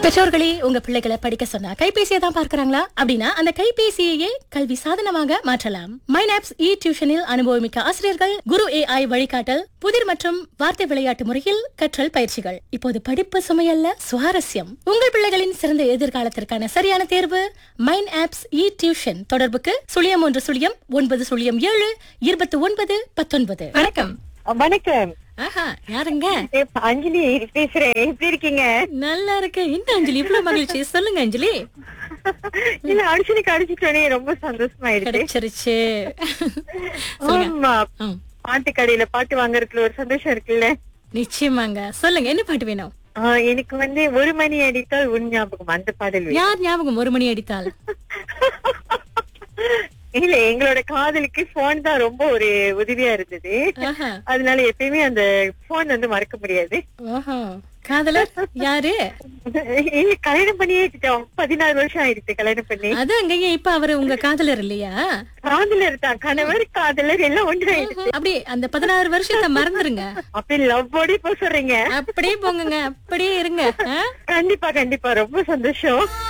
பெற்றோர்களே உங்க பிள்ளைகளை படிக்க சொன்னா கைபேசியை தான் பார்க்கறாங்களா அப்படின்னா அந்த கைபேசியையே கல்வி சாதனமாக மாற்றலாம் மைனாப்ஸ் இ டியூஷனில் அனுபவமிக்க ஆசிரியர்கள் குரு ஏஐ வழிகாட்டல் புதிர் மற்றும் வார்த்தை விளையாட்டு முறையில் கற்றல் பயிற்சிகள் இப்போது படிப்பு சுமையல்ல சுவாரஸ்யம் உங்கள் பிள்ளைகளின் சிறந்த எதிர்காலத்திற்கான சரியான தேர்வு மைன் ஆப்ஸ் இ டியூஷன் தொடர்புக்கு சுழியம் ஒன்று சுழியம் ஒன்பது சுழியம் ஏழு இருபத்தி ஒன்பது பத்தொன்பது வணக்கம் வணக்கம் ஆஹா யாருங்க ஏ, அஞ்சலி பேசுறேன் எப்படி இருக்கீங்க நல்லா இருக்கு இந்த அஞ்சலி இவ்வளவு மகிழ்ச்சி சொல்லுங்க அஞ்சலி இல்ல அடிச்சுனிக்கு அடிச்சுட்டோனே ரொம்ப சந்தோஷமாயிடுச்சு கிடைச்சிருச்சு ஆமா ம், பாட்டு கடையில பாட்டு வாங்குறதுல ஒரு சந்தோஷம் இருக்குல்ல நிச்சயமாங்க சொல்லுங்க என்ன பாட்டு வேணும் ஆ, எனக்கு வந்து ஒரு மணி அடித்தால் உன் ஞாபகம் அந்த பாடல் வேணும். யார் ஞாபகம் ஒரு மணி அடித்தால் இல்ல எங்களோட காதலுக்கு போன் தான் ரொம்ப ஒரு உதவியா இருந்தது ஆஹா, அதனால எப்பயுமே அந்த போன் வந்து மறக்க முடியாது ஓஹோ. காதலர் யாரு இல்ல கல்யாணம் பண்ணியே வச்சுட்டோம் பதினாறு வருஷம் ஆயிடுச்சு கல்யாணம் பண்ணி அது அங்கேயே இப்ப அவரு உங்க காதலர் இல்லையா காதலர் தான் கணவர் காதலர் எல்லாம் ஒன்றாயிடுச்சு அப்படி அந்த பதினாறு வருஷத்தை மறந்துருங்க அப்படி லவ் போடி போக சொல்றீங்க அப்படியே போங்கங்க அப்படியே இருங்க ஆ? கண்டிப்பா கண்டிப்பா ரொம்ப சந்தோஷம்